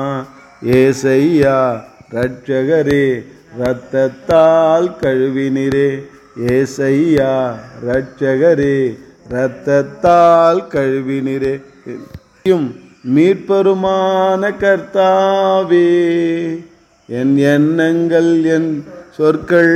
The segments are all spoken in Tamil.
ஏசையா ரட்சகரே இரத்தத்தால் கழுவினிரே ஏசையா ரட்சகரே இரத்தத்தால் கழுவினிரே யும் மீட்பெருமான கர்த்தாவே என் எண்ணங்கள் என் சொற்கள்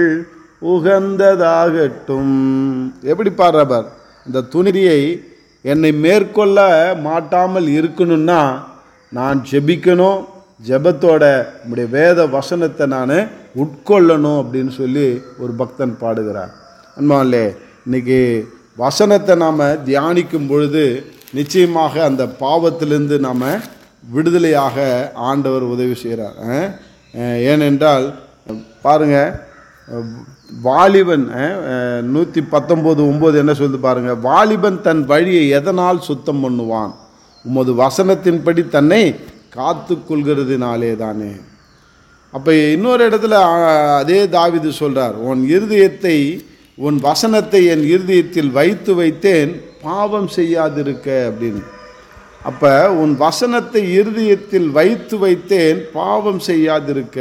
உகந்ததாகட்டும் எப்படி பாடுறவர் இந்த துணியை என்னை மேற்கொள்ள மாட்டாமல் இருக்கணும்னா நான் ஜெபிக்கணும் ஜெபத்தோட உடைய வேத வசனத்தை நான் உட்கொள்ளணும் அப்படின்னு சொல்லி ஒரு பக்தன் பாடுகிறார் அன்பாலே இன்னைக்கு வசனத்தை நாம் தியானிக்கும் பொழுது நிச்சயமாக அந்த பாவத்திலிருந்து நாம் விடுதலையாக ஆண்டவர் உதவி செய்கிறார் அஹ், அஹ், ஏனென்றால் பாருங்க அஹ், வாலிபன் நூற்றி பத்தொம்போது ஒம்பது என்ன சொல்லுது பாருங்க வாலிபன் தன் வழியை எதனால் சுத்தம் பண்ணுவான் உமது வசனத்தின்படி தன்னை காத்து கொள்கிறதுனாலே தானே அப்போ இன்னொரு இடத்துல ஆ, அதே தாவிது சொல்றார் உன் இருதயத்தை உன் வசனத்தை என் இருதயத்தில் வைத்து வைத்தேன் பாவம் செய்யாதிருக்க அப்படின்னு அப்போ உன் வசனத்தை இருதயத்தில் வைத்து வைத்தேன் பாவம் செய்யாதிருக்க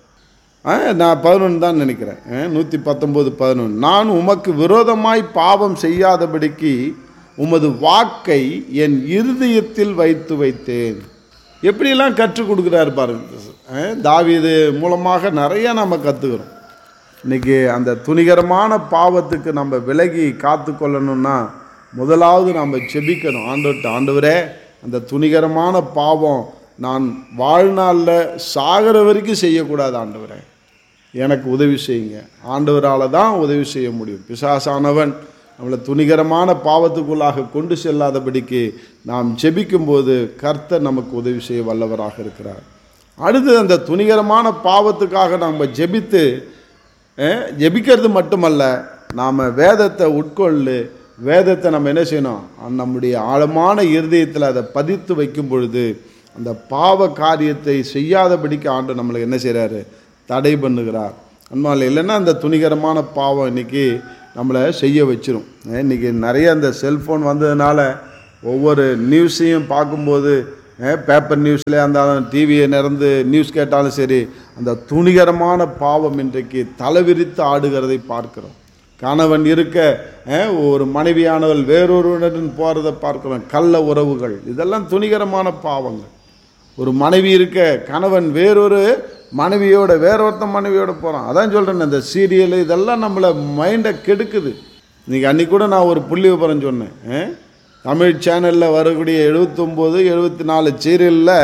ஆ, நான் பதினொன்று தான் நினைக்கிறேன் நூற்றி பத்தொம்போது பதினொன்று நான் உமக்கு விரோதமாய் பாவம் செய்யாதபடிக்கு உமது வாக்கை என் இருதயத்தில் வைத்து வைத்தேன் எப்படியெல்லாம் கற்றுக் கொடுக்குறாரு பாருங்க ஆ, தாவீது மூலமாக நிறைய நம்ம கற்றுக்கிறோம் இன்னைக்கு அந்த துணிகரமான பாவத்துக்கு நம்ம விலகி காத்து கொள்ளணும்னா முதலாவது நம்ம செபிக்கணும் ஆண்டவர்கிட்ட ஆண்டவரே அந்த துணிகரமான பாவம் நான் வாழ்நாளில் சாகிற வரைக்கும் செய்யக்கூடாது ஆண்டவரே எனக்கு உதவி செய்யுங்க ஆண்டவரால் தான் உதவி செய்ய முடியும் பிசாசானவன் நம்மளை துணிகரமான பாவத்துக்குள்ளாக கொண்டு செல்லாதபடிக்கு நாம் ஜெபிக்கும்போது கர்த்தர் நமக்கு உதவி செய்ய வல்லவராக இருக்கிறார் அடுத்து அந்த துணிகரமான பாவத்துக்காக நம்ம ஜெபித்து அஹ், ஜெபிக்கிறது மட்டுமல்ல நாம் வேதத்தை உட்கொள்ளு வேதத்தை நம்ம என்ன செய்யணும் அஹ், நம்முடைய ஆழமான இருதயத்தில் அதை பதித்து வைக்கும் பொழுது அந்த பாவ காரியத்தை செய்யாதபடிக்கு ஆண்டு நம்மளுக்கு என்ன செய்கிறாரு தடை பண்ணுகிறார் அன்பால் இல்லைன்னா அந்த துணிகரமான பாவம் இன்னைக்கு நம்மளை செய்ய வச்சிரும் அஹ், இன்னைக்கு நிறைய அந்த செல்ஃபோன் வந்ததுனால ஒவ்வொரு நியூஸையும் பார்க்கும்போது பேப்பர் நியூஸில் இருந்தாலும் டிவியை நிறந்து நியூஸ் கேட்டாலும் சரி அந்த துணிகரமான பாவம் இன்றைக்கு தலைவிரித்து ஆடுகிறதை பார்க்கிறோம் கணவன் இருக்க அஹ், ஒரு மனைவியானவள் வேறொருவனுடன் போகிறத பார்க்கிறோம் கள்ள உறவுகள் இதெல்லாம் துணிகரமான பாவங்கள் ஒரு மனைவி இருக்க கணவன் வேறொரு மனைவியோட வேறொருத்த மனைவியோட போகிறான் அதான் சொல்கிறேன் இந்த சீரியல் இதெல்லாம் நம்மளை மைண்டை கெடுக்குது இன்னைக்கு அன்றைக்கி கூட நான் ஒரு புள்ளி விவரம் சொன்னேன் அஹ், தமிழ் சேனலில் வரக்கூடிய எழுபத்தொம்போது எழுபத்தி நாலு சீரியலில்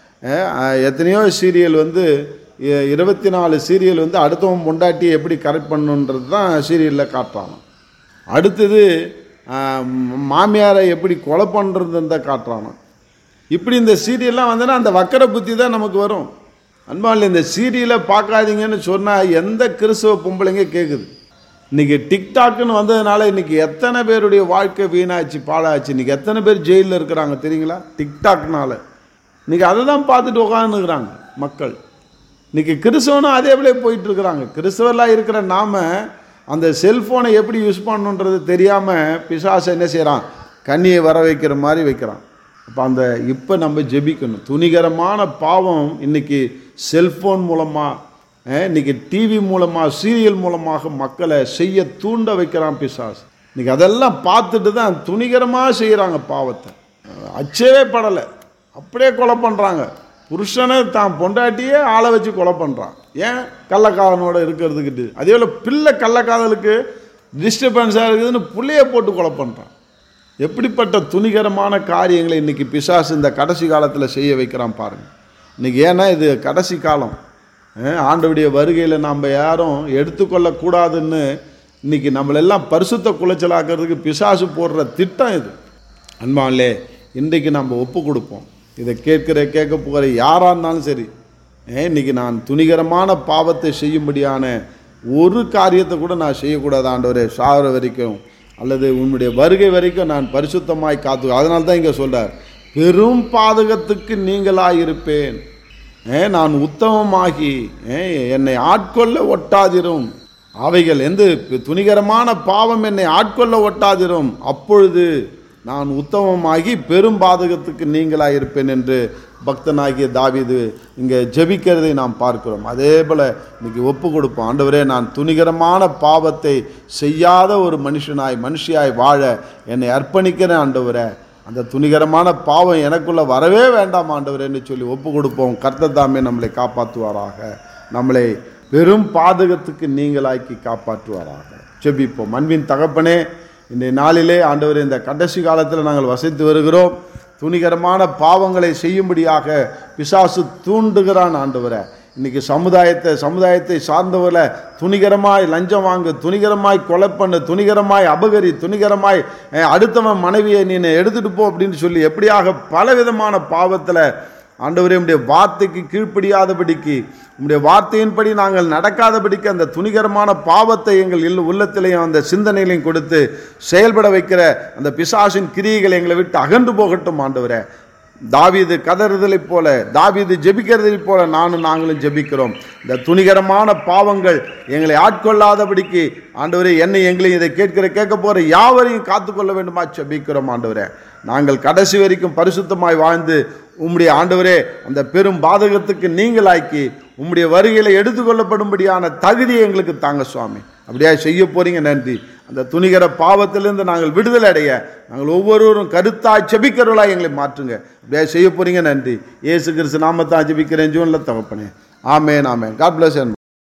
எத்தனையோ சீரியல் வந்து இ- இருபத்தி நாலு சீரியல் வந்து அடுத்தவன் பொண்டாட்டியை எப்படி கரெக்ட் பண்ணணுன்றது தான் சீரியலில் காட்டுறாங்க அடுத்தது அஹ், மாமியாரை எப்படி கொலை பண்ணுறதுன்னு தான் காட்டுறாங்க இப்படி இந்த சீரியல்லாம் வந்ததுன்னா அந்த வக்கர புத்தி தான் நமக்கு வரும் அன்பாவில் இந்த சீரியலை பார்க்காதீங்கன்னு சொன்னால் எந்த கிறிஸ்தவ பொம்பளைங்க கேட்குது இன்னைக்கு டிக்டாக்னு வந்ததுனால இன்னைக்கு எத்தனை பேருடைய வாழ்க்கை வீணாச்சு பாழாச்சு இன்னைக்கு எத்தனை பேர் ஜெயிலில் இருக்கிறாங்க தெரியுங்களா டிக்டாக்னால இன்னைக்கு அதை தான் பார்த்துட்டு உட்காந்துக்கிறாங்க மக்கள் இன்னைக்கு கிறிஸ்தவனும் அதே போல போயிட்டு இருக்கிறாங்க கிறிஸ்தவர்களாக இருக்கிற நாம அந்த செல்ஃபோனை எப்படி யூஸ் பண்ணணுன்றது தெரியாமல் பிசாசை என்ன செய்கிறான் கண்ணியை வர வைக்கிற மாதிரி வைக்கிறான் அப்போ அந்த இப்போ நம்ம ஜெபிக்கணும் துணிகரமான பாவம் இன்னைக்கு செல்ஃபோன் மூலமாக இன்னைக்கு டிவி மூலமாக சீரியல் மூலமாக மக்களை செய்ய தூண்ட வைக்கிறான் பிசாஸ் இன்னைக்கு அதெல்லாம் பார்த்துட்டு தான் துணிகரமாக செய்கிறாங்க பாவத்தை அச்சவே படலை அப்படியே கொலை பண்ணுறாங்க புருஷனை தான் பொண்டாட்டியே ஆளை வச்சு கொலை பண்ணுறான் ஏன் கள்ளக்காதனோட இருக்கிறதுக்கிட்டு அதே போல் பிள்ளை கள்ளக்காதலுக்கு டிஸ்டர்பன்ஸாக இருக்குதுன்னு புள்ளைய போட்டு கொலை பண்ணுறான் எப்படிப்பட்ட துணிகரமான காரியங்களை இன்னைக்கு பிசாசு இந்த கடைசி காலத்தில் செய்ய வைக்கிறான் பாருங்க இன்னைக்கு ஏன்னா இது கடைசி காலம் அஹ், ஆண்டவருடைய வருகையில் நாம் யாரும் எடுத்துக்கொள்ளக்கூடாதுன்னு இன்னைக்கு நம்மளெல்லாம் பரிசுத்த குலைச்சலாக்கிறதுக்கு பிசாசு போடுற திட்டம் இது அன்பாலே இன்றைக்கு நம்ம ஒப்பு கொடுப்போம் இதை கேட்கிற கேட்க போகிற யாராக இருந்தாலும் சரி ஏன் இன்னைக்கு நான் துணிகரமான பாவத்தை செய்யும்படியான ஒரு காரியத்தை கூட நான் செய்யக்கூடாது ஆண்டவரே சாகிற வரைக்கும் அல்லது உன்னுடைய வருகை வரைக்கும் நான் பரிசுத்தமாய் காத்து அதனால தான் இங்கே சொல்றார் பெரும் பாதகத்துக்கு நீங்களாயிருப்பேன் ஏ நான் உத்தமமாகி ஏ என்னை ஆட்கொள்ள ஒட்டாதிரும் அவைகள் எந்த துணிகரமான பாவம் என்னை ஆட்கொள்ள ஒட்டாதிரும் அப்பொழுது நான் உத்தமமாகி பெரும் பாதகத்துக்கு நீங்களாயிருப்பேன் என்று பக்தனாகிய தாவீது இங்கே ஜெபிக்கிறதை நாம் பார்க்கிறோம் அதே போல் இன்னைக்கு ஒப்பு கொடுப்போம் ஆண்டவரே நான் துணிகரமான பாவத்தை செய்யாத ஒரு மனுஷனாய் மனுஷியாய் வாழ என்னை அர்ப்பணிக்கிறேன் ஆண்டவரே அந்த துணிகரமான பாவம் எனக்குள்ள வரவே வேண்டாம் ஆண்டவரேன்னு சொல்லி ஒப்பு கொடுப்போம் கர்த்தர் தாமே நம்மளை காப்பாற்றுவாராக நம்மளை பெரும் பாதகத்துக்கு நீங்களாக்கி காப்பாற்றுவாராக ஜெபிப்போம் அன்பின் தகப்பனே இன்றைய நாளிலே ஆண்டவர் இந்த கடைசி காலத்தில் நாங்கள் வசித்து வருகிறோம் துணிகரமான பாவங்களை செய்யும்படியாக பிசாசு தூண்டுகிறான் ஆண்டவரை இன்னைக்கு சமுதாயத்தை சமுதாயத்தை சார்ந்தவர்களை துணிகரமாய் லஞ்சம் வாங்கு துணிகரமாய் கொலை பண்ணு துணிகரமாய் அபகரி துணிகரமாய் அஹ், அடுத்தவன் மனைவியை நீ எடுத்துட்டு போ அப்படின்னு சொல்லி எப்படியாக பலவிதமான பாவத்தில் ஆண்டவரே உம்முடைய வார்த்தைக்கு கீழ்ப்படியாதபடிக்கு உம்முடைய வார்த்தையின்படி நாங்கள் நடக்காதபடிக்கு அந்த துணிகரமான பாவத்தை எங்கள் இல்ல உள்ளத்திலையும் அந்த சிந்தனையிலையும் கொடுத்து செயல்பட வைக்கிற அந்த பிசாசின் கிரியைகள் எங்களை விட்டு அகன்று போகட்டும் ஆண்டவரே தாவீது கதறுதலைப் போல தாவீது ஜெபிக்கிறதைப் போல நானும் நாங்களும் ஜெபிக்கிறோம் இந்த துணிகரமான பாவங்கள் எங்களை ஆட்கொள்ளாதபடிக்கு ஆண்டவரே என்னை எங்களையும் இதை கேட்கிற கேட்க போகிற யாவரையும் காத்துக்கொள்ள வேண்டுமா ஜெபிக்கிறோம் ஆண்டவரே நாங்கள் கடைசி வரைக்கும் பரிசுத்தமாய் வாழ்ந்து உம்முடைய ஆண்டவரே அந்த பெரும் பாதகத்துக்கு நீங்களாக்கி உம்முடைய வருகையில் எடுத்துக்கொள்ளப்படும்படியான தகுதியை எங்களுக்கு தாங்க சுவாமி அப்படியா செய்ய போறீங்க நன்றி அந்த துணிகர பாவத்திலிருந்து நாங்கள் விடுதலை அடைய நாங்கள் ஒவ்வொருவரும் கருத்தாய் செபிக்கிறவர்களாய் எங்களை மாற்றுங்க அப்படியா செய்ய போறீங்க நன்றி இயேசு கிறிஸ்து நாமத்தான் ஜெபிக்கிறேன் ஜூனில் தகப்பனே ஆமேன் ஆமேன் காட் பிளஸ்